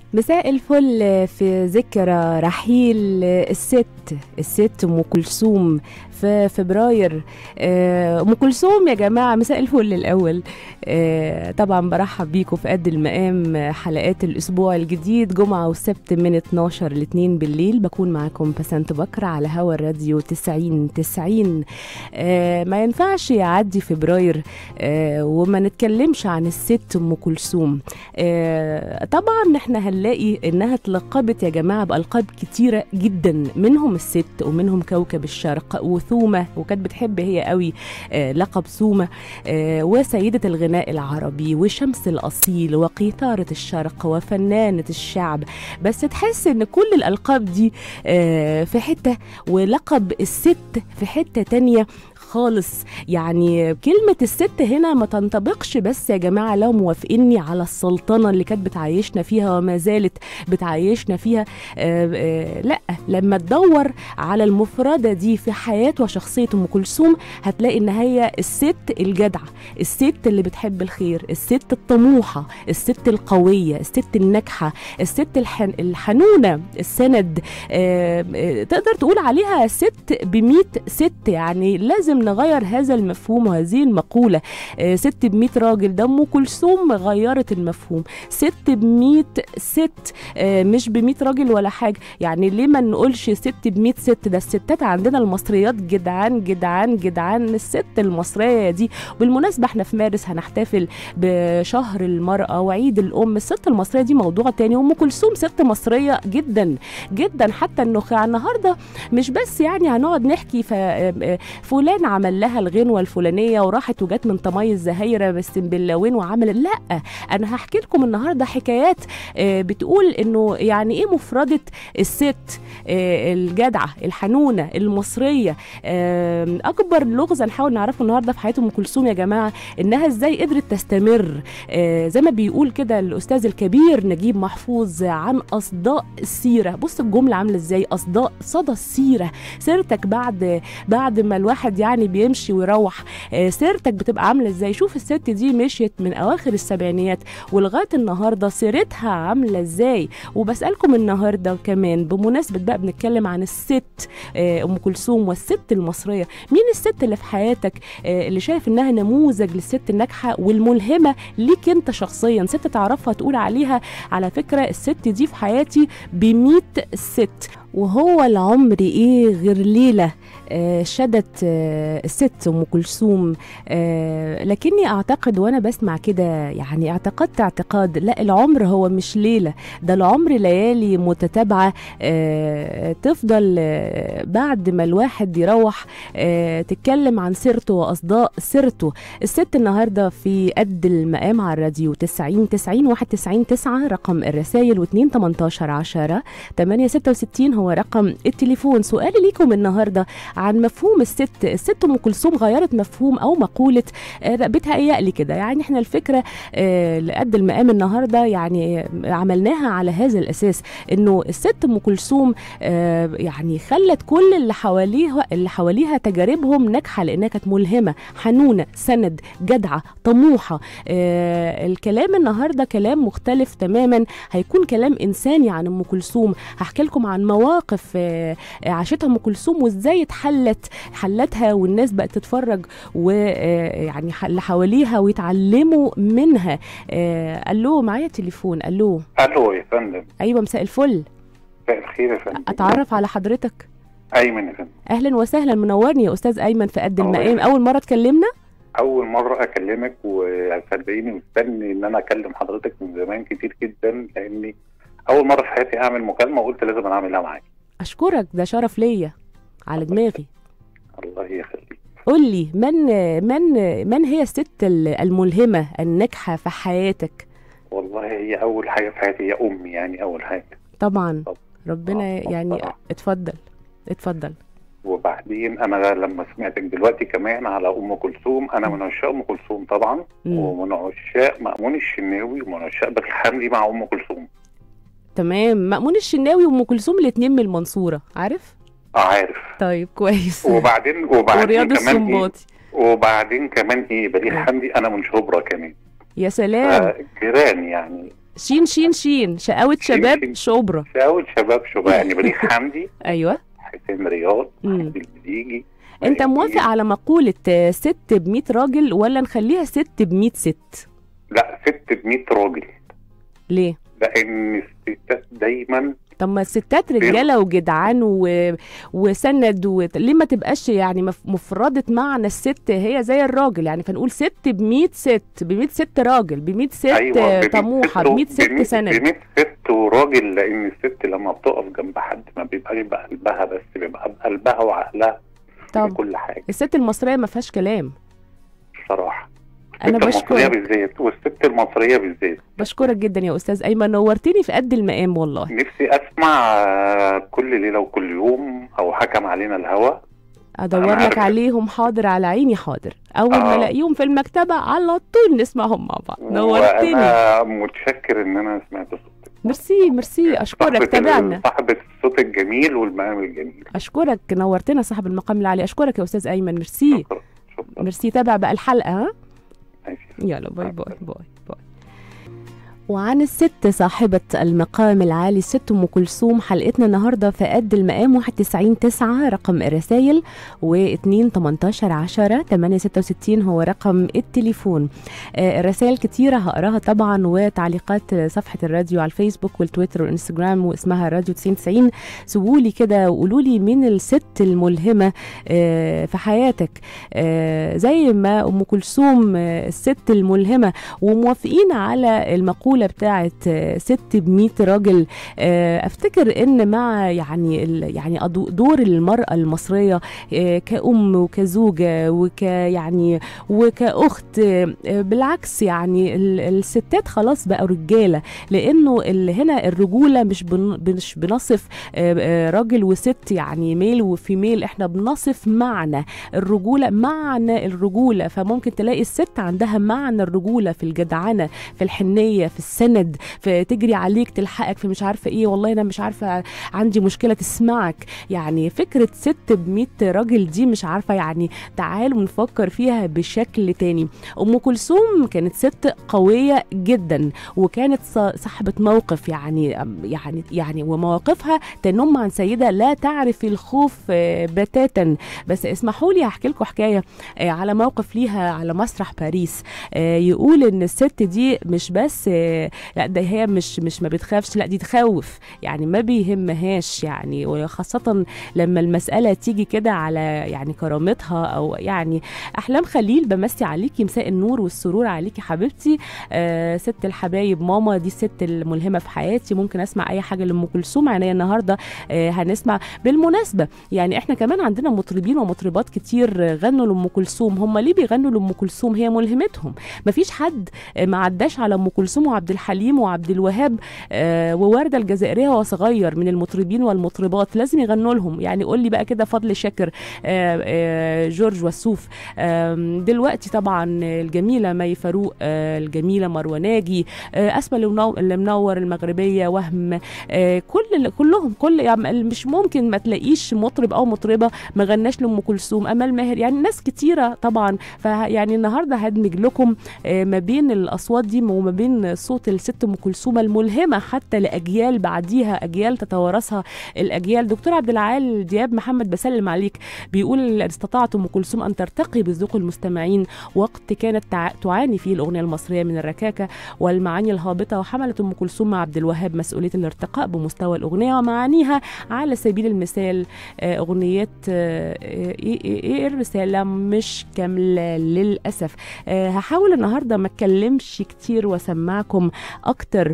مساء الفل في ذكرى رحيل الست الست ام كلثوم في فبراير آه، ام كلثوم يا جماعه مساء الفل الاول آه، طبعا برحب بيكم في قد المقام حلقات الاسبوع الجديد جمعه وسبت من 12 ل 2 بالليل بكون معاكم بسنت بكر على هوا الراديو 90 90 آه، ما ينفعش يعدي فبراير آه، وما نتكلمش عن الست ام كلثوم آه، طبعا احنا هنلاقي انها اتلقبت يا جماعه بالقاب كتيره جدا منهم الست ومنهم كوكب الشرق وثومه وكانت بتحب هي قوي آه، لقب ثومه آه، وسيده الغناء العربي وشمس الاصيل وقيثاره الشرق وفنانه الشعب بس تحس ان كل الالقاب دي آه، في حته ولقب الست في حته تانية خالص يعني كلمة الست هنا ما تنطبقش بس يا جماعة لو موافقيني على السلطنة اللي كانت بتعيشنا فيها وما زالت بتعيشنا فيها آه آه لا لما تدور على المفردة دي في حياة وشخصية أم كلثوم هتلاقي إن هي الست الجدعة الست اللي بتحب الخير الست الطموحة الست القوية الست الناجحة الست الحن الحنونة السند آه آه تقدر تقول عليها ست بميت ست يعني لازم نغير هذا المفهوم وهذه المقولة آه، ست بميت راجل ده أم كلثوم غيرت المفهوم ست بميت ست آه، مش بميت راجل ولا حاجة يعني ليه ما نقولش ست بميت ست ده الستات عندنا المصريات جدعان جدعان جدعان الست المصرية دي بالمناسبة احنا في مارس هنحتفل بشهر المرأة وعيد الأم الست المصرية دي موضوع تاني وأم كلثوم ست مصرية جدا جدا حتى النخاع النهاردة مش بس يعني هنقعد نحكي ف... فلان عمل لها الغنوة الفلانية وراحت وجت من طمي الزهايرة بس بلاوين وعمل لا أنا هحكي لكم النهاردة حكايات آه، بتقول إنه يعني إيه مفردة الست آه، الجدعة الحنونة المصرية آه، أكبر لغز نحاول نعرفه النهاردة في حياة أم كلثوم يا جماعة إنها إزاي قدرت تستمر آه، زي ما بيقول كده الأستاذ الكبير نجيب محفوظ عن أصداء السيرة بص الجملة عاملة إزاي أصداء صدى السيرة سيرتك بعد بعد ما الواحد يعني بيمشي ويروح آه، سيرتك بتبقى عامله ازاي شوف الست دي مشيت من اواخر السبعينيات ولغايه النهارده سيرتها عامله ازاي وبسالكم النهارده كمان بمناسبه بقى بنتكلم عن الست آه، ام كلثوم والست المصريه مين الست اللي في حياتك آه، اللي شايف انها نموذج للست الناجحه والملهمه ليك انت شخصيا ست تعرفها تقول عليها على فكره الست دي في حياتي بميت ست وهو العمر ايه غير ليله آه، شدت آه، الست ام كلثوم آه، لكني اعتقد وانا بسمع كده يعني اعتقدت اعتقاد لا العمر هو مش ليله ده العمر ليالي متتابعه آه، تفضل آه، بعد ما الواحد يروح آه، تتكلم عن سيرته واصداء سيرته الست النهارده في قد المقام على الراديو 90 90 91 9 رقم الرسائل و2 18 10 8 66 هو رقم التليفون سؤالي ليكم النهارده عن مفهوم الست الست ام كلثوم غيرت مفهوم او مقوله آه، بتهيألي كده يعني احنا الفكره آه، لقد المقام النهارده يعني آه، عملناها على هذا الاساس انه الست ام كلثوم آه، يعني خلت كل اللي حواليها اللي حواليها تجاربهم ناجحه لانها كانت ملهمه حنونه سند جدعه طموحه آه، الكلام النهارده كلام مختلف تماما هيكون كلام انساني عن ام كلثوم هحكي لكم عن مواقف آه، عاشتها ام كلثوم وازاي اتحلت حلتها والناس بقت تتفرج ويعني اللي حواليها ويتعلموا منها آه، الو معايا تليفون الو الو يا فندم ايوه مساء الفل مساء الخير يا فندم اتعرف على حضرتك ايمن يا فندم اهلا وسهلا منورني يا استاذ ايمن في قد الله المقام يخليك. اول مره اتكلمنا اول مره اكلمك وصدقيني مستني ان انا اكلم حضرتك من زمان كتير جدا لاني اول مره في حياتي اعمل مكالمه وقلت لازم أنا اعملها معاك اشكرك ده شرف ليا على دماغي الله يخليك قول لي من من من هي الست ال- الملهمه الناجحه في حياتك والله هي اول حاجه في حياتي هي امي يعني اول حاجه طبعا طب. ربنا آه، يعني طبعا. اتفضل اتفضل وبعدين انا لما سمعتك دلوقتي كمان على ام كلثوم انا من عشاق ام كلثوم طبعا مم. ومن عشاق مأمون الشناوي ومن عشاق بليغ حمدي مع ام كلثوم تمام مأمون الشناوي وام كلثوم الاتنين من المنصوره عارف اه عارف طيب كويس وبعدين وبعدين ورياض كمان إيه؟ السنباطي وبعدين كمان ايه بليغ آه. حمدي انا من شبرا كمان يا سلام جيران يعني شين شين شين شقاوة شين شباب شين. شبرا شاول شباب شباب يعني بليغ حمدي ايوه حسين رياض مم. محمود المليجي انت موافق على مقولة آه، ست ب راجل ولا نخليها ست ب ست لا ست ب 100 راجل ليه لان الستات دايما طب ما الستات رجاله وجدعان و... وسند و... ليه ما تبقاش يعني مف... مفردة معنى الست هي زي الراجل يعني فنقول ست ب ست ب 100 ست راجل ب 100 ست ايوه طموحه ب 100 ست سند ب 100 ست وراجل لان الست لما بتقف جنب حد ما بيبقاش بقلبها بس بيبقى بقلبها وعقلها طب كل حاجه الست المصريه ما فيهاش كلام بصراحه انا الست المصريه بشكرك بالذات والست المصريه بالذات بشكرك جدا يا استاذ ايمن نورتني في قد المقام والله نفسي اسمع آه، كل ليله وكل يوم او حكم علينا الهوى ادور أنا لك عارف. عليهم حاضر على عيني حاضر اول ما آه. الاقيهم في المكتبه على طول نسمعهم مع بعض نورتني وانا متشكر ان انا سمعت صوتك ميرسي ميرسي اشكرك صاحبة تابعنا ال- صاحبة الصوت الجميل والمقام الجميل اشكرك نورتنا صاحب المقام العالي اشكرك يا استاذ ايمن ميرسي شكرا شكرا ميرسي تابع بقى الحلقه ها ماشي. يلا باي باي باي باي وعن الست صاحبة المقام العالي الست أم كلثوم حلقتنا النهاردة في قد المقام 91 9 رقم الرسايل و2 18 10 8 66 هو رقم التليفون آه، الرسائل كتيرة هقراها طبعا وتعليقات صفحة الراديو على الفيسبوك والتويتر والانستجرام واسمها راديو 90 سيبوا لي كده وقولوا لي مين الست الملهمة آه، في حياتك آه، زي ما ام كلثوم آه، الست الملهمه وموافقين على المقوله بتاعت آه، ست ب راجل آه، افتكر ان مع يعني ال- يعني أدو- دور المراه المصريه آه، كأم وكزوجه وك يعني وكأخت آه، آه، بالعكس يعني ال- الستات خلاص بقوا رجاله لانه ال- هنا الرجوله مش بن- مش بنصف آه، آه، راجل وست يعني ميل وفيميل احنا بنصف معنى الرجولة معنى الرجولة فممكن تلاقي الست عندها معنى الرجولة في الجدعنة في الحنية في السند في تجري عليك تلحقك في مش عارفة ايه والله انا مش عارفة عندي مشكلة تسمعك يعني فكرة ست بمية راجل دي مش عارفة يعني تعالوا نفكر فيها بشكل تاني ام كلثوم كانت ست قوية جدا وكانت ص- صاحبة موقف يعني يعني يعني ومواقفها تنم عن سيدة لا تعرف الخوف آه، بتاتا بس اسمحوا لي احكي لكم حكايه آه، على موقف ليها على مسرح باريس آه، يقول ان الست دي مش بس آه، لا ده هي مش مش ما بتخافش لا دي تخوف يعني ما بيهمهاش يعني وخاصه لما المساله تيجي كده على يعني كرامتها او يعني احلام خليل بمسي عليكي مساء النور والسرور عليكي حبيبتي آه ست الحبايب ماما دي الست الملهمه في حياتي ممكن اسمع اي حاجه لام كلثوم عينيا النهارده آه هنسمع بالمناسبه يعني احنا كمان عندنا مطربين ومطربات كتير غنوا لام كلثوم هم ليه بيغنوا لام كلثوم هي ملهمتهم مفيش حد ما عداش على ام كلثوم وعبد الحليم وعبد الوهاب آه وورده الجزائريه وهو صغير من المطربين والمطربات لازم يغنوا لهم يعني قول لي بقى كده فضل شاكر آه آه جورج وسوف آم، دلوقتي طبعا الجميله مي فاروق آه الجميله مروه ناجي آه اسماء اللي منو- اللي منور المغربيه وهم آه كل كلهم كل يعني مش ممكن ما تلاقيش مطرب او مطربه ما غناش لام كلثوم امال ماهر يعني ناس كتيره طبعا فيعني النهارده هدمج لكم آه، ما بين الاصوات دي وما بين صوت الست ام كلثوم الملهمه حتى لاجيال بعديها اجيال تتوارثها الاجيال دكتور عبد العال دياب محمد بسلم عليك بيقول استطاعت ام كلثوم ان ترتقي بذوق المستمعين وقت كانت تع- تعاني فيه الاغنيه المصريه من الركاكه والمعاني الهابطه وحملت ام كلثوم مع عبد الوهاب مسؤوليه الارتقاء بمستوى الاغنيه ومعانيها على سبيل المثال آه، اغنيات آه، ايه إيه- ايه الرساله مش كامله للاسف آه، هحاول النهارده ما اتكلمش كتير واسمعكم اكتر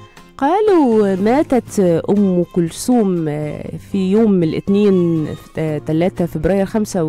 قالوا ماتت أم كلثوم آه، في يوم الاثنين 3 فبراير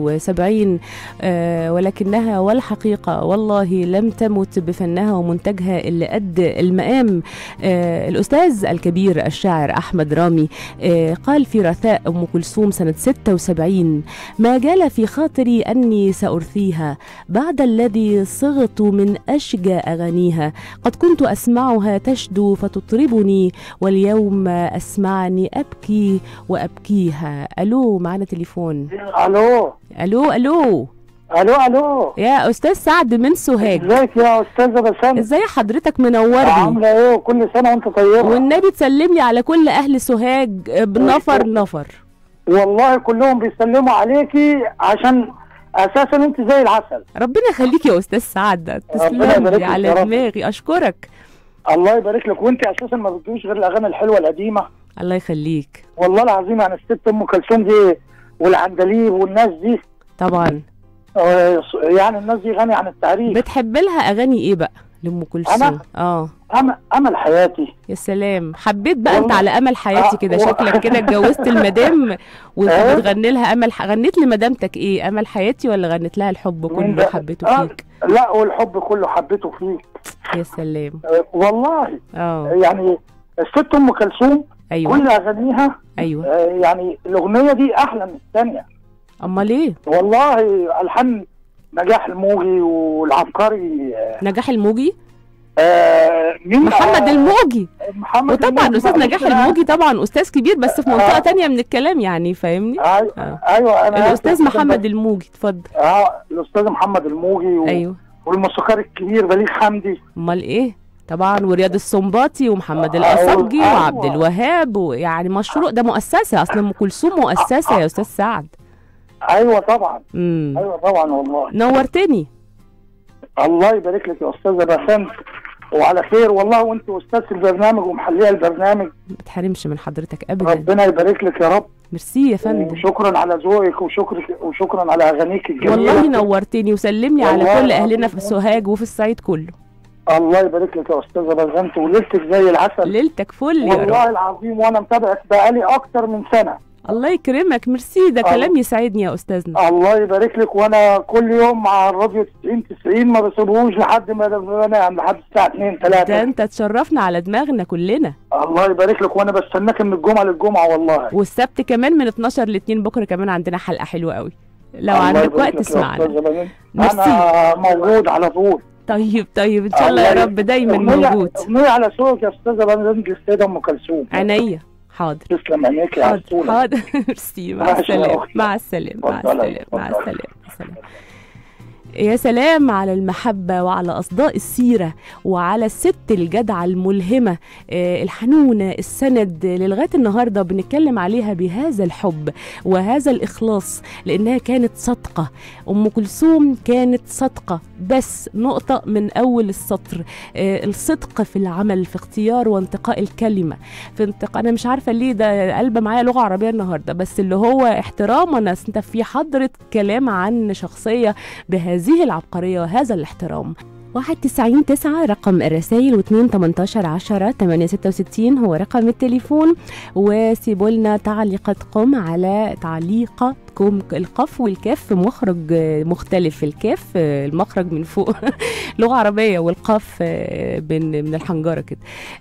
75 آه، ولكنها والحقيقة والله لم تمت بفنها ومنتجها اللي قد المقام آه، الأستاذ الكبير الشاعر أحمد رامي آه، قال في رثاء أم كلثوم سنة 76 ما جال في خاطري أني سأرثيها بعد الذي صغت من أشجى أغانيها قد كنت أسمعها تشدو فتطربني واليوم أسمعني أبكي وأبكيها ألو معنا تليفون الو ألو ألو الو الو يا استاذ سعد من سوهاج ازيك يا استاذه بسام ازاي حضرتك منورني عامله ايه وكل سنه وانت طيبه والنبي تسلم لي على كل اهل سوهاج بنفر نفر والله كلهم بيسلموا عليكي عشان اساسا انت زي العسل ربنا يخليك يا استاذ سعد ربنا تسلم يبارك لي لك يا على رب. دماغي اشكرك الله يبارك لك وانت اساسا ما بتجيش غير الاغاني الحلوه القديمه الله يخليك والله العظيم يعني الست ام كلثوم دي والعندليب والناس دي طبعا آه، يعني الناس دي غني عن التعريف بتحب لها اغاني ايه بقى لام كلثوم أنا؟ اه أمل, امل حياتي يا سلام حبيت بقى انت والله. على امل حياتي آه، كده و- شكلك كده اتجوزت المدام آه. وبتغني لها امل ح... غنيت لمدامتك ايه امل حياتي ولا غنيت لها الحب مين كله ده؟ حبيته آه. فيك لا والحب كله حبيته فيه يا سلام آه، والله اه يعني الست ام كلثوم ايوه كل اغانيها ايوه آه، يعني الاغنيه دي احلى من الثانيه امال ايه والله الحان نجاح الموجي والعبقري آه، نجاح الموجي آه، مين محمد آه، الموجي محمد وطبعا الموجي استاذ بقى نجاح بص أنا- الموجي طبعا استاذ كبير بس في منطقه آه. تانية من الكلام يعني فاهمني أيوة- آه. ايوه انا الاستاذ آسف محمد جداً. الموجي اتفضل اه الاستاذ محمد الموجي و... ايوه والموسيقار الكبير بليغ حمدي امال ايه طبعا ورياض السنباطي ومحمد آه، الأصبجي أيوة. وعبد الوهاب ويعني مشروع ده مؤسسه اصل ام كلثوم مؤسسه يا استاذ سعد ايوه طبعا امم ايوه طبعا والله نورتني الله يبارك لك يا استاذه بسام وعلى خير والله وانت استاذ البرنامج ومحليه البرنامج ما تحرمش من حضرتك ابدا ربنا يبارك لك يا رب ميرسي يا فندم وشكرا على ذوقك وشكرا وشكرا على اغانيك الجميله والله نورتني وسلمني على والله كل اهلنا في العظيم. سوهاج وفي الصعيد كله الله يبارك لك يا استاذه بسام وليلتك زي العسل ليلتك فل يا رب والله العظيم وانا متابعك بقالي اكتر من سنه الله يكرمك ميرسي ده الله. كلام يسعدني يا استاذنا الله يبارك لك وانا كل يوم مع الراديو 90 90 ما بسيبهوش لحد ما انام لحد الساعه 2 ده 3 انت تشرفنا على دماغنا كلنا الله يبارك لك وانا بستناك من الجمعه للجمعه والله والسبت كمان من 12 ل 2 بكره كمان عندنا حلقه حلوه قوي لو الله عندك يبارك وقت لك يا اسمعنا أستاذة بنين. ميرسي. انا موجود على طول طيب طيب ان شاء الله يا الله رب دايما أغنية- موجود اغنيه على سوق يا استاذه بنت السيده ام كلثوم عينيا حاضر تسلم عينيك يا حاضر عسولة حاضر ميرسي مع ماشي يا السلامه أختي. مع السلامه مع اتفضلي، السلامه مع اتفضلي. السلامه مع السلامه يا سلام على المحبة وعلى أصداء السيرة وعلى الست الجدعة الملهمة آه، الحنونة السند للغاية النهاردة بنتكلم عليها بهذا الحب وهذا الإخلاص لأنها كانت صادقة أم كلثوم كانت صادقة بس نقطة من أول السطر آه، الصدق في العمل في اختيار وانتقاء الكلمة في انتقاء أنا مش عارفة ليه ده قلبة معايا لغة عربية النهاردة بس اللي هو احتراما انت في حضرة كلام عن شخصية بهذه العبقرية وهذا الاحترام واحد تسعين تسعة رقم الرسائل واتنين تمنتاشر عشرة تمانية ستة وستين هو رقم التليفون وسيبوا لنا تعليقاتكم على تعليقاتكم القاف والكاف في مخرج آه، مختلف الكاف آه، المخرج من فوق لغة عربية والقاف آه، من من الحنجرة كده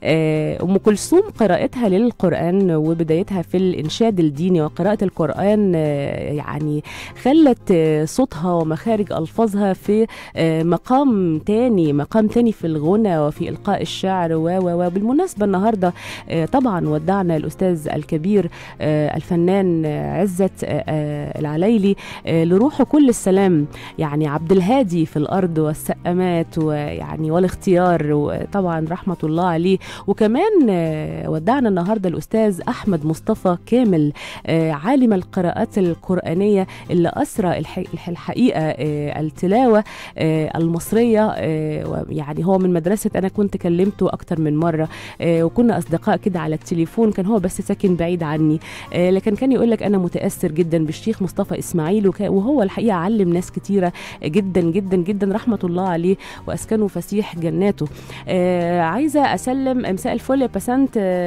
آه، أم كلثوم قراءتها للقرآن وبدايتها في الإنشاد الديني وقراءة القرآن آه، يعني خلت آه، صوتها ومخارج ألفاظها في آه، مقام تاني مقام تاني في الغنى وفي إلقاء الشعر و و وبالمناسبة النهاردة آه، طبعا ودعنا الأستاذ الكبير آه، الفنان آه، عزت آه، آه، العليلي آه، لروحه كل السلام يعني عبد الهادي في الأرض والسقامات ويعني والاختيار وطبعا رحمة الله عليه وكمان آه، ودعنا النهاردة الأستاذ أحمد مصطفى كامل آه، عالم القراءات القرآنية اللي أسرى الح- الح- الحقيقة آه، التلاوة آه، المصرية آه، يعني هو من مدرسة أنا كنت كلمته أكتر من مرة آه، وكنا أصدقاء كده على التليفون كان هو بس ساكن بعيد عني آه، لكن كان يقول لك أنا متأثر جدا بالشيخ مصطفى إسماعيل وك- وهو الحقيقة علم ناس كتيرة جدا جدا جدا رحمة الله عليه وأسكنه فسيح جناته آه، عايزة أسلم مساء الفل يا بسنت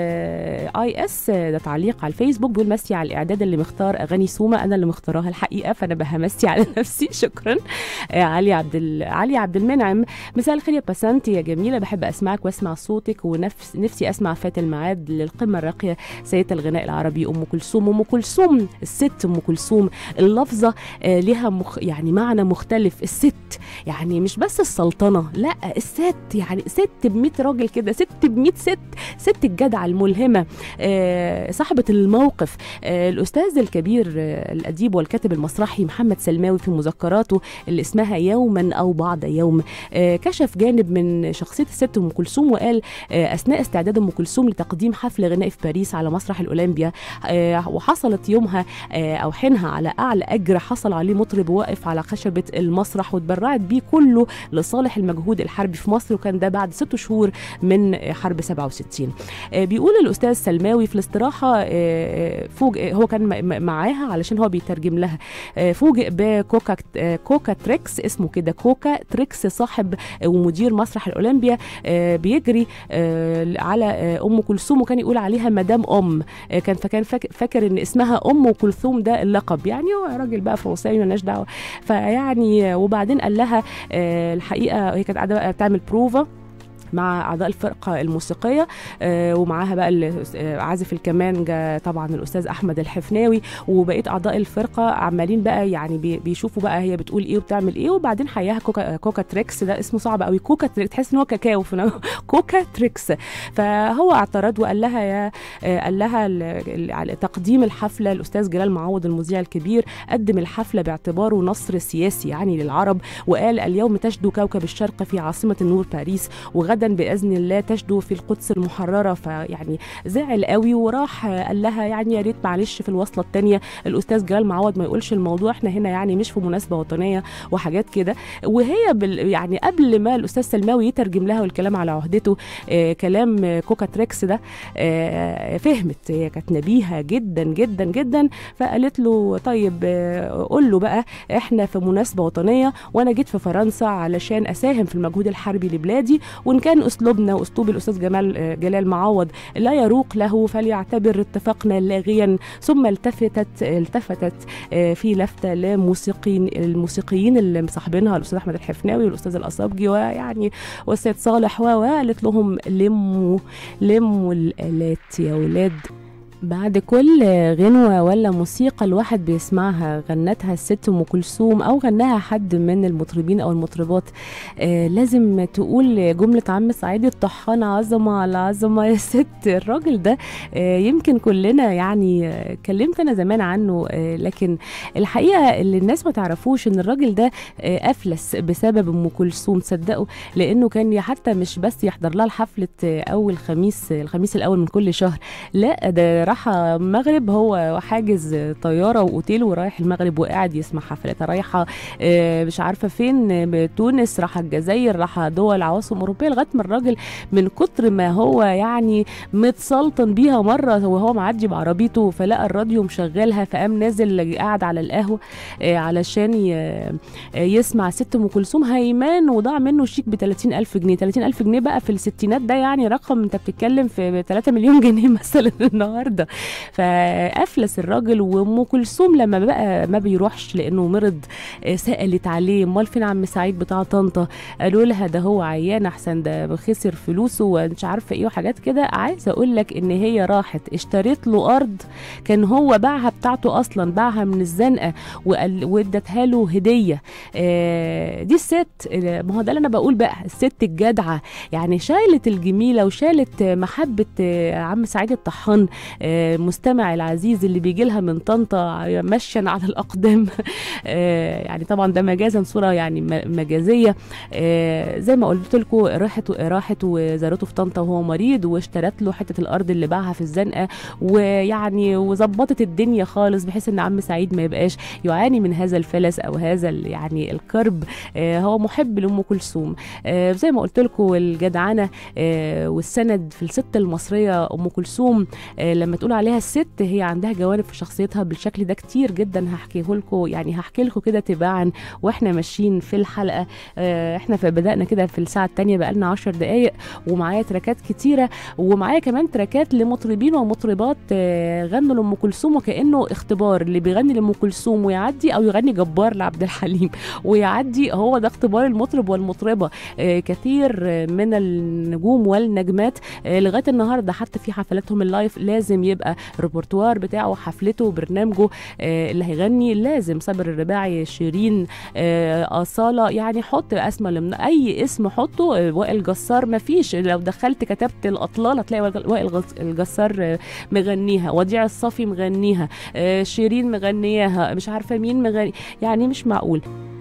آه، اي اس آه، ده تعليق على الفيسبوك بيقول مسي على الإعداد اللي مختار أغاني سوما أنا اللي مختاراها الحقيقة فأنا بهمسي على نفسي شكرا آه، علي عبد ال... علي عبد المنعم مساء الخير يا بسنت يا جميله بحب اسمعك واسمع صوتك ونفس نفسي اسمع فات الميعاد للقمه الراقيه سيده الغناء العربي ام كلثوم ام كلثوم الست ام كلثوم كلثوم اللفظه آه، لها مخ يعني معنى مختلف الست يعني مش بس السلطنه لا الست يعني ست ب 100 راجل كده ست ب 100 ست ست الجدعه الملهمه آه، صاحبه الموقف آه، الاستاذ الكبير آه، الاديب والكاتب المسرحي محمد سلماوي في مذكراته اللي اسمها يوما او بعد يوم آه، كشف جانب من شخصيه الست ام كلثوم وقال آه، اثناء استعداد ام كلثوم لتقديم حفل غنائي في باريس على مسرح الاولمبيا آه، وحصلت يومها آه، او حينها على اعلى اجر حصل عليه مطرب واقف على خشبه المسرح واتبرعت بيه كله لصالح المجهود الحربي في مصر وكان ده بعد ست شهور من حرب 67 آه، بيقول الاستاذ سلماوي في الاستراحه آه، فوجئ هو كان م- م- معاها علشان هو بيترجم لها آه، فوجئ بكوكا آه، كوكا تريكس اسمه كده كوكا تريكس صاحب آه، ومدير مسرح الاولمبيا آه، بيجري آه، على آه، ام كلثوم وكان يقول عليها مدام ام آه، كان فكان فاك- فاكر ان اسمها ام كلثوم ده اللقب يعني هو راجل بقى فرنساوي مالناش دعوه فيعني آه، وبعدين قال لها آه، الحقيقه هي كانت قاعده بقى بتعمل بروفا مع اعضاء الفرقه الموسيقيه آه، ومعاها بقى ال- آه، عازف الكمانجا طبعا الاستاذ احمد الحفناوي وبقيه اعضاء الفرقه عمالين بقى يعني بي- بيشوفوا بقى هي بتقول ايه وبتعمل ايه وبعدين حياها كوكا كوكا تريكس ده اسمه صعب قوي كوكا تريكس تحس ان هو كاكاو في نفسه. كوكا تريكس فهو اعترض وقال لها يا آه، قال لها ال- ال- على تقديم الحفله الاستاذ جلال معوض المذيع الكبير قدم الحفله باعتباره نصر سياسي يعني للعرب وقال اليوم تشدو كوكب الشرق في عاصمه النور باريس وغدا باذن الله تشدو في القدس المحرره فيعني زعل قوي وراح آه، قال لها يعني يا ريت معلش في الوصله الثانيه الاستاذ جلال معوض ما يقولش الموضوع احنا هنا يعني مش في مناسبه وطنيه وحاجات كده وهي بال يعني قبل ما الاستاذ سلماوي يترجم لها والكلام على عهدته آه كلام آه، كوكا تريكس ده آه فهمت هي كانت نبيهه جدا جدا جدا فقالت له طيب آه قول له بقى احنا في مناسبه وطنيه وانا جيت في فرنسا علشان اساهم في المجهود الحربي لبلادي وان كان اسلوبنا واسلوب الاستاذ جمال آه، جلال معوض لا يروق له فليعتبر اتفاقنا لاغيا ثم التفتت التفتت آه، في لفته لموسيقيين الموسيقيين اللي مصاحبينها الاستاذ احمد الحفناوي والاستاذ الاصابجي ويعني والسيد صالح و قالت لهم لموا لموا الالات يا ولاد بعد كل غنوة ولا موسيقى الواحد بيسمعها غنتها الست أم كلثوم أو غناها حد من المطربين أو المطربات آه لازم تقول جملة عم سعيد الطحان عظمة على عظمة يا ست الراجل ده آه يمكن كلنا يعني آه، كلمت أنا زمان عنه آه لكن الحقيقة اللي الناس ما تعرفوش إن الراجل ده آه أفلس بسبب أم كلثوم تصدقوا لأنه كان حتى مش بس يحضر لها الحفلة آه، أول خميس الخميس الأول من كل شهر لا ده راح المغرب هو حاجز طياره واوتيل ورايح المغرب وقاعد يسمع حفلاتها رايحه آه، مش عارفه فين آه، تونس راح الجزائر راح دول عواصم اوروبيه لغايه ما الراجل من كتر ما هو يعني متسلطن بيها مره وهو معدي بعربيته فلقى الراديو مشغلها فقام نازل قاعد على القهوه آه، علشان ي- آه، يسمع ست ام كلثوم هيمان وضاع منه شيك ب 30000 جنيه 30000 جنيه بقى في الستينات ده يعني رقم انت بتتكلم في 3 مليون جنيه مثلا النهارده فافلس الراجل وام كلثوم لما بقى ما بيروحش لانه مرض آه، سالت عليه امال فين عم سعيد بتاع طنطا قالوا لها ده هو عيان احسن ده خسر فلوسه ومش عارفه ايه وحاجات كده عايزه اقول لك ان هي راحت اشترت له ارض كان هو باعها بتاعته اصلا باعها من الزنقه وقال- وادتها له هديه آه، دي الست آه، ما هو ده اللي انا بقول بقى الست الجدعه يعني شالت الجميله وشالت آه، محبه آه، عم سعيد الطحان آه، مستمع العزيز اللي بيجي لها من طنطا مشيا على الاقدام آه، يعني طبعا ده مجازا صوره يعني م- مجازيه آه، زي ما قلت لكم راحت راحت وزارته في طنطا وهو مريض واشترت له حته الارض اللي باعها في الزنقه ويعني وظبطت الدنيا خالص بحيث ان عم سعيد ما يبقاش يعاني من هذا الفلس او هذا ال- يعني الكرب آه، هو محب لام كلثوم آه، زي ما قلت لكم الجدعنه آه، والسند في الست المصريه ام كلثوم آه، لما تقول عليها الست هي عندها جوانب في شخصيتها بالشكل ده كتير جدا هحكيه لكم يعني هحكي لكم كده تباعا واحنا ماشيين في الحلقه آه، احنا في بدانا كده في الساعه الثانيه بقالنا 10 دقائق ومعايا تراكات كتيره ومعايا كمان تراكات لمطربين ومطربات آه، غنوا لام كلثوم وكانه اختبار اللي بيغني لام كلثوم ويعدي او يغني جبار لعبد الحليم ويعدي هو ده اختبار المطرب والمطربه آه، كثير آه، من النجوم والنجمات آه، لغايه النهارده حتى في حفلاتهم اللايف لازم لازم يبقى الريpertoire بتاعه حفلته برنامجه آه، اللي هيغني لازم صابر الرباعي شيرين آه، أصالة يعني حط اسم لمن أي اسم حطه آه، وائل جسار مفيش لو دخلت كتبت الأطلال هتلاقي وائل- وائل غز- الجسار آه، مغنيها وديع الصافي مغنيها آه، شيرين مغنياها مش عارفة مين مغني يعني مش معقول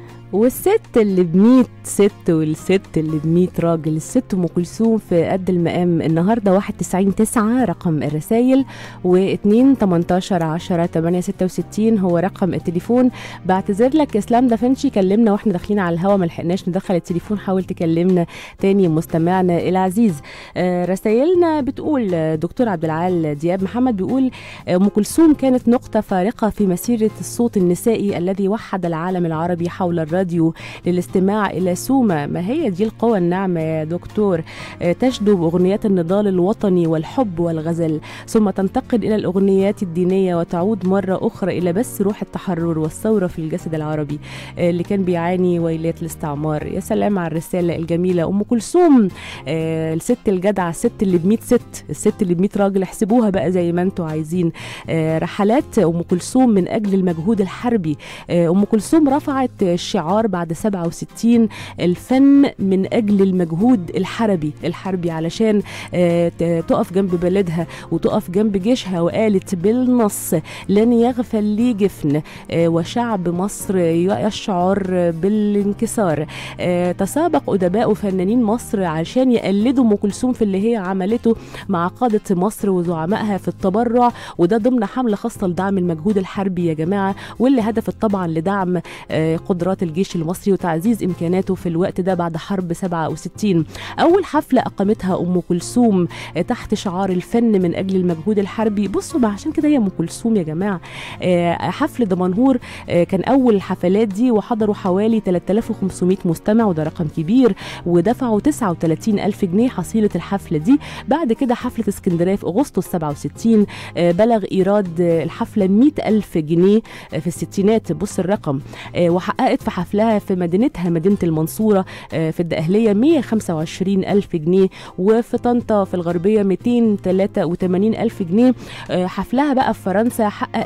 والست اللي بميت ست والست اللي بميت راجل الست ام كلثوم في قد المقام النهارده 91 9 رقم الرسايل و2 18 10 8 66 هو رقم التليفون بعتذر لك اسلام دافنشي كلمنا واحنا داخلين على الهوا ما لحقناش ندخل التليفون حاول تكلمنا تاني مستمعنا العزيز آه، رسايلنا بتقول آه، دكتور عبد العال دياب محمد بيقول آه، ام كلثوم كانت نقطه فارقه في مسيره الصوت النسائي الذي وحد العالم العربي حول الراديو للاستماع الى سوما ما هي دي القوى الناعمه يا دكتور آه، تشدو باغنيات النضال الوطني والحب والغزل ثم تنتقل الى الاغنيات الدينيه وتعود مره اخرى الى بس روح التحرر والثوره في الجسد العربي آه، اللي كان بيعاني ويلات الاستعمار يا سلام على الرساله الجميله ام كلثوم آه، الست الجدعه الست اللي ب ست الست اللي ب راجل احسبوها بقى زي ما انتوا عايزين آه، رحلات ام كلثوم من اجل المجهود الحربي آه، ام كلثوم رفعت الشعار بعد 67 الفن من اجل المجهود الحربي الحربي علشان آه، ت- تقف جنب بلدها وتقف جنب جيشها وقالت بالنص لن يغفل لي جفن آه، وشعب مصر يشعر بالانكسار آه، تسابق ادباء وفنانين مصر عشان يقلدوا ام كلثوم في اللي هي عملته مع قاده مصر وزعمائها في التبرع وده ضمن حمله خاصه لدعم المجهود الحربي يا جماعه واللي هدفت طبعا لدعم آه، قدرات الجيش المصري وتعزيز امكاناته في الوقت ده بعد حرب 67 اول حفله اقامتها ام كلثوم آه، تحت شعار الفن من اجل المجهود الحربي بصوا بقى عشان كده هي ام كلثوم يا جماعه آه، حفل دمنهور آه، كان اول الحفلات دي وحضروا حوالي 3500 مستمع وده رقم كبير ودفعوا 39 ألف جنيه حصيلة الحفلة دي بعد كده حفلة اسكندرية في أغسطس 67 آه، بلغ إيراد آه، الحفلة 100 ألف جنيه آه، في الستينات بص الرقم آه، وحققت في حفلها في مدينتها مدينة المنصورة آه، في الدقهلية 125 ألف جنيه وفي طنطا في الغربية 283 ألف جنيه آه، حفلها بقى في فرنسا حقق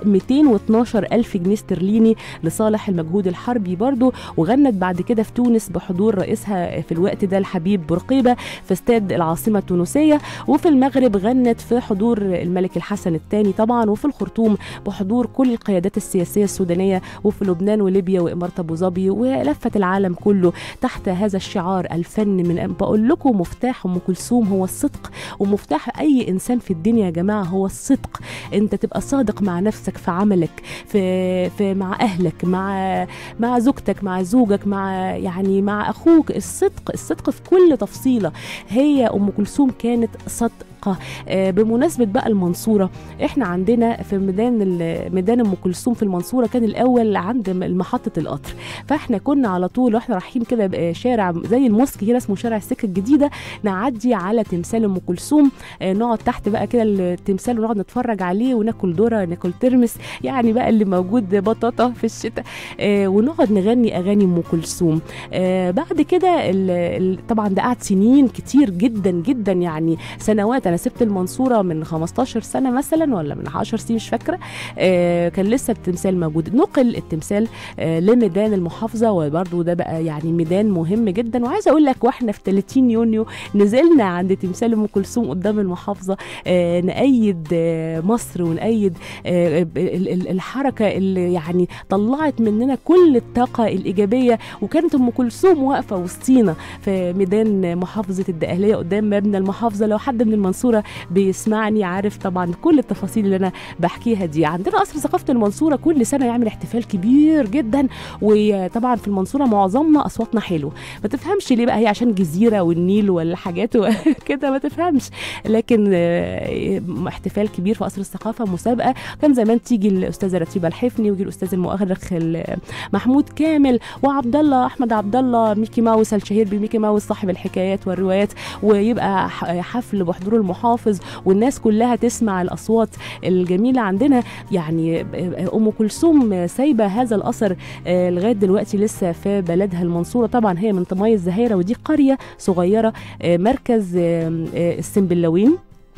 212 ألف جنيه استرليني لصالح المجهود الحربي برضو وغنت بعد كده في تونس بحضور رئيسها في الوقت ده الحبيب بورقيبة في استاد العاصمة التونسية وفي المغرب غنت في حضور الملك الحسن الثاني طبعا وفي الخرطوم بحضور كل القيادات السياسية السودانية وفي لبنان وليبيا وإمارة أبو ظبي ولفت العالم كله تحت هذا الشعار الفن من بقول لكم مفتاح أم كلثوم هو الصدق ومفتاح أي إنسان في الدنيا يا جماعة هو الصدق أنت تبقى صادق مع نفسك في عملك في, في مع أهلك مع مع زوجتك مع زوجك مع يعني مع أخوك الصدق الصدق في كل تفصيلة هي أم كلثوم كانت صادقة آه، بمناسبة بقى المنصورة احنا عندنا في ميدان ال- ميدان ام كلثوم في المنصورة كان الأول عند م- محطة القطر فاحنا كنا على طول واحنا رايحين كده بقى شارع زي الموسك كده اسمه شارع السكة الجديدة نعدي على تمثال ام كلثوم آه، نقعد تحت بقى كده التمثال ونقعد نتفرج عليه وناكل ذره ناكل ترمس يعني بقى اللي موجود بطاطا في الشتاء آه، ونقعد نغني اغاني ام كلثوم آه، بعد كده ال- ال- طبعا ده قعد سنين كتير جدا جدا يعني سنوات انا سبت المنصوره من 15 سنه مثلا ولا من 10 سنين مش فاكره آه، كان لسه التمثال موجود نقل التمثال آه، لميدان المحافظه وبرضه ده بقى يعني ميدان مهم جدا وعايزه اقول لك واحنا في 30 يونيو نزلنا عند تمثال ام كلثوم قدام المحافظه آه، نأيد آه، مصر ونأيد آه، ب- ال- ال- الحركه اللي يعني طلعت مننا كل الطاقه الايجابيه وكانت ام كلثوم واقفه وسطينا في ميدان محافظه الدقهليه قدام مبنى المحافظه لو حد من المنصوره بيسمعني عارف طبعا كل التفاصيل اللي انا بحكيها دي عندنا قصر ثقافه المنصوره كل سنه يعمل احتفال كبير جدا وطبعا في المنصوره معظمنا اصواتنا حلو ما تفهمش ليه بقى هي عشان جزيره والنيل والحاجات كده ما تفهمش لكن آه، احتفال كبير في قصر الثقافه مسابقه كان زمان تيجي الاستاذه رتيبه الحفني ويجي الاستاذ المؤرخ ال- محمود كامل وعبد الله احمد عبد الله ميكي ماوس الشهير بميكي ماوس صاحب الحكايات والروايات ويبقى ح- حفل بحضور المحافظ والناس كلها تسمع الاصوات الجميله عندنا يعني ام كلثوم سايبه هذا الاثر آه، لغايه دلوقتي لسه في بلدها المنصوره طبعا هي من طماي الزهيره ودي قريه صغيره آه، مركز آه، آه، السنبلاوين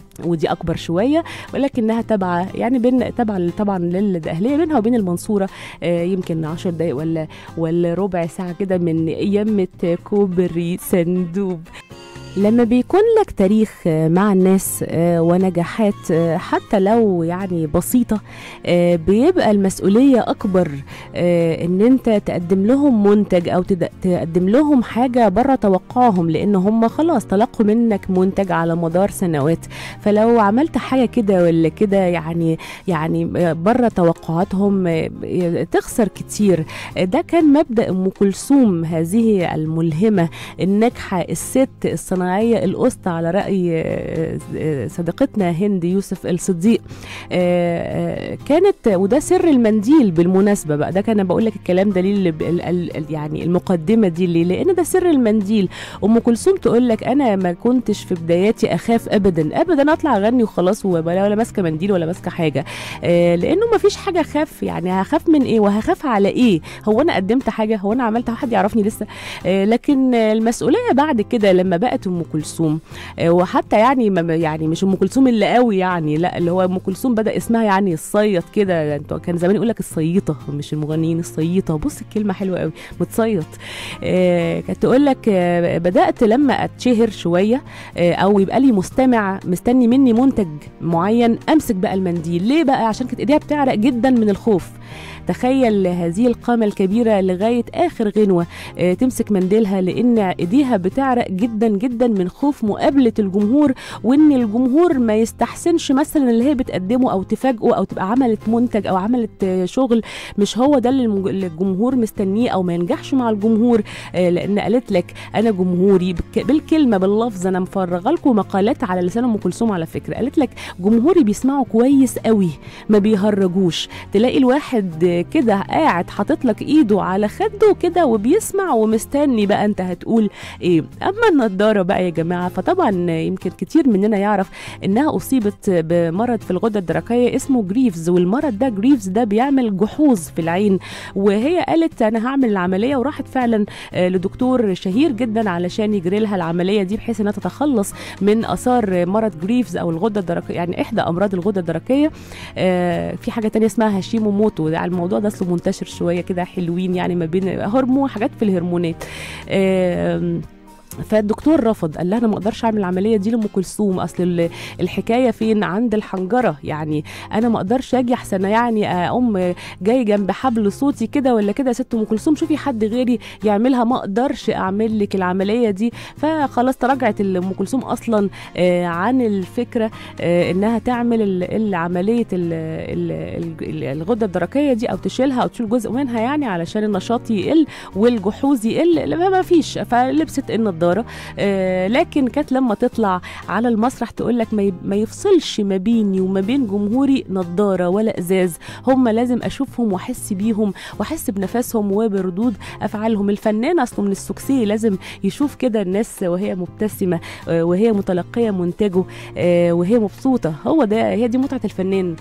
ودي اكبر شويه ولكنها تابعه يعني بين تابعه طبعا للاهليه بينها وبين المنصوره آه، يمكن 10 دقائق ولا ولا ربع ساعه كده من يمه كوبري سندوب لما بيكون لك تاريخ آه، مع الناس آه، ونجاحات آه، حتى لو يعني بسيطة آه، بيبقى المسؤولية أكبر آه، إن أنت تقدم لهم منتج أو تد- تقدم لهم حاجة بره توقعهم لأن هم خلاص تلقوا منك منتج على مدار سنوات فلو عملت حاجة كده ولا كده يعني يعني بره توقعاتهم آه، تخسر كتير آه، ده كان مبدأ أم كلثوم هذه الملهمة الناجحة الست الصناعية الأسطى على رأي آه، آه، صديقتنا هند يوسف الصديق آه، آه، كانت وده سر المنديل بالمناسبة بقى ده كان بقول لك الكلام ده ليه اللي ب- ال- ال- ال- يعني المقدمة دي ليه لأن ده سر المنديل أم كلثوم تقول لك أنا ما كنتش في بداياتي أخاف أبدا أبدا أطلع أغني وخلاص ولا ولا ماسكة منديل ولا ماسكة حاجة آه، لأنه ما فيش حاجة أخاف يعني هخاف من إيه وهخاف على إيه هو أنا قدمت حاجة هو أنا عملت حد يعرفني لسه آه، لكن آه، المسؤوليه بعد كده لما بقت ام كلثوم آه، وحتى يعني ما يعني مش ام كلثوم اللي قوي يعني لا اللي هو ام كلثوم بدا اسمها يعني الصيط كده انتوا كان زمان يقول لك الصيطه مش المغنيين الصيطه بص الكلمه حلوه قوي متصيط آه، كانت تقول لك آه، بدات لما اتشهر شويه آه، او يبقى لي مستمع مستني مني منتج معين امسك بقى المنديل ليه بقى عشان كانت ايديها بتعرق جدا من الخوف تخيل هذه القامة الكبيرة لغاية آخر غنوة آه، تمسك منديلها لأن إيديها بتعرق جدا جدا من خوف مقابلة الجمهور وإن الجمهور ما يستحسنش مثلا اللي هي بتقدمه أو تفاجئه أو تبقى عملت منتج أو عملت آه، شغل مش هو ده اللي المج- اللي الجمهور مستنيه أو ما ينجحش مع الجمهور آه، لأن قالت لك أنا جمهوري بالك- بالكلمة باللفظ أنا مفرغة لكم مقالات على لسان أم كلثوم على فكرة قالت لك جمهوري بيسمعوا كويس قوي ما بيهرجوش تلاقي الواحد كده قاعد حاطط لك ايده على خده كده وبيسمع ومستني بقى انت هتقول ايه اما النضاره بقى يا جماعه فطبعا يمكن كتير مننا يعرف انها اصيبت بمرض في الغده الدرقيه اسمه جريفز والمرض ده جريفز ده بيعمل جحوظ في العين وهي قالت انا هعمل العمليه وراحت فعلا آه، لدكتور شهير جدا علشان يجري لها العمليه دي بحيث انها تتخلص من اثار مرض جريفز او الغده الدرقيه يعني احدى امراض الغده الدرقيه آه، في حاجه تانية اسمها هاشيمو موتو ده الموضوع ده اصله منتشر شويه كده حلوين يعني ما بين هرمون حاجات في الهرمونات آم، فالدكتور رفض قال لها انا ما اقدرش اعمل العمليه دي لام كلثوم اصل ال- الحكايه فين عند الحنجره يعني انا ما اقدرش اجي احسن يعني اقوم جاي جنب حبل صوتي كده ولا كده يا ست ام كلثوم شوفي حد غيري يعملها ما اقدرش اعمل لك العمليه دي فخلاص تراجعت ام كلثوم اصلا آه، عن الفكره آه، انها تعمل ال- العمليه ال- ال- ال- الغده الدرقيه دي او تشيلها او تشيل جزء منها يعني علشان النشاط يقل والجحوظ يقل لا، ما فيش فلبست النضاره آه، لكن كانت لما تطلع على المسرح تقول لك ما ي- ما يفصلش ما بيني وما بين جمهوري نضاره ولا ازاز هم لازم اشوفهم واحس بيهم واحس بنفسهم وبردود افعالهم الفنان اصله من السكسي لازم يشوف كده الناس وهي مبتسمه آه، وهي متلقيه منتجه آه، وهي مبسوطه هو ده هي دي متعه الفنان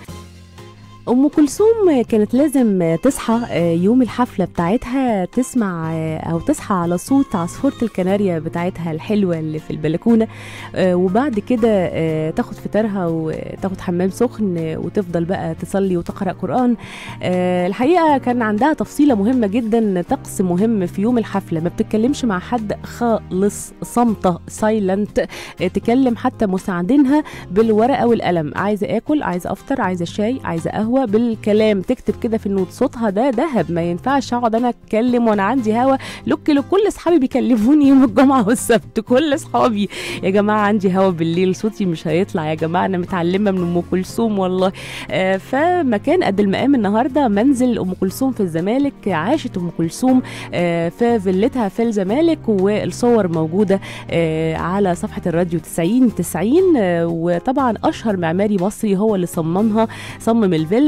ام كلثوم كانت لازم تصحى آه، يوم الحفله بتاعتها تسمع آه، او تصحى على صوت عصفوره الكناريا بتاعتها الحلوه اللي في البلكونه آه، وبعد كده آه، تاخد فطارها وتاخد حمام سخن آه، وتفضل بقى تصلي وتقرا قران آه، الحقيقه كان عندها تفصيله مهمه جدا طقس مهم في يوم الحفله ما بتتكلمش مع حد خالص صامته سايلنت تكلم حتى مساعدينها بالورقه والقلم عايزه اكل عايزه افطر عايزه شاي عايزه قهوه بالكلام تكتب كده في النوت صوتها ده ذهب ما ينفعش اقعد انا اتكلم وانا عندي هوا لوك لوك كل اصحابي بيكلموني يوم الجمعه والسبت كل اصحابي يا جماعه عندي هوا بالليل صوتي مش هيطلع يا جماعه انا متعلمه من ام كلثوم والله آه فمكان قد المقام النهارده منزل ام كلثوم في الزمالك عاشت ام كلثوم آه في فيلتها في الزمالك والصور موجوده آه على صفحه الراديو 90 90 آه وطبعا اشهر معماري مصري هو اللي صممها صمم الفيلا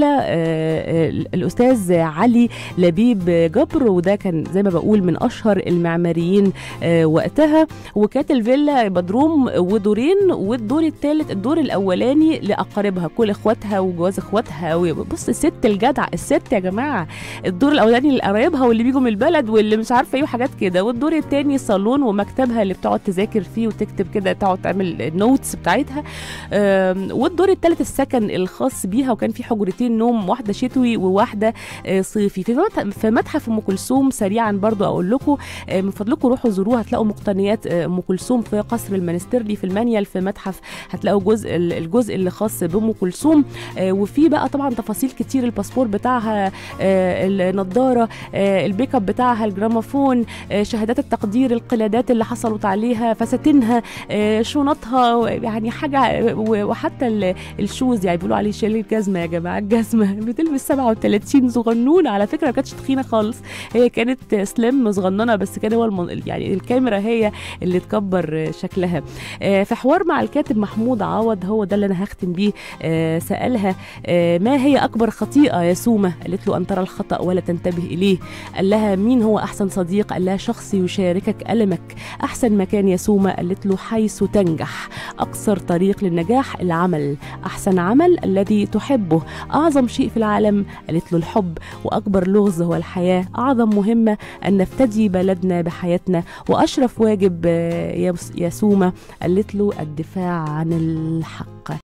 الفيلا آه، الاستاذ علي لبيب جبر وده كان زي ما بقول من اشهر المعماريين آه، وقتها وكانت الفيلا بدروم ودورين والدور الثالث الدور الاولاني لاقاربها كل اخواتها وجواز اخواتها بص الست الجدع الست يا جماعه الدور الاولاني لقرايبها واللي بيجوا من البلد واللي مش عارفه ايه وحاجات كده والدور الثاني صالون ومكتبها اللي بتقعد تذاكر فيه وتكتب كده تقعد تعمل النوتس بتاعتها آم، والدور الثالث السكن الخاص بيها وكان في حجرتين نوم واحده شتوي وواحده آه، صيفي في مت- في متحف ام كلثوم سريعا برضو اقول لكم آه، من فضلكم روحوا زوروها هتلاقوا مقتنيات آه، ام كلثوم في قصر المنسترلي في المانيال في متحف هتلاقوا جزء الجزء اللي خاص بام كلثوم آه، وفي بقى طبعا تفاصيل كتير الباسبور بتاعها آه، النضاره آه، البيك اب بتاعها الجراموفون آه، شهادات التقدير القلادات اللي حصلت عليها فساتينها آه، شنطها يعني حاجه و- وحتى ال- الشوز يعني بيقولوا عليه شيل الجزمه يا جماعه الجزمه بتلبس 37 صغنونه على فكره ما كانتش تخينه خالص هي كانت سليم صغننه بس كان هو المن... يعني الكاميرا هي اللي تكبر شكلها آه، في حوار مع الكاتب محمود عوض هو ده اللي انا هختم بيه آه، سالها آه، ما هي اكبر خطيئه يا سومه قالت له ان ترى الخطا ولا تنتبه اليه قال لها مين هو احسن صديق قال لها شخص يشاركك المك احسن مكان يا سومه قالت له حيث تنجح اقصر طريق للنجاح العمل احسن عمل الذي تحبه اعظم شيء في العالم قالت له الحب واكبر لغز هو الحياه اعظم مهمه ان نفتدي بلدنا بحياتنا واشرف واجب آه، يا بس- يا سومه قالت له الدفاع عن الحق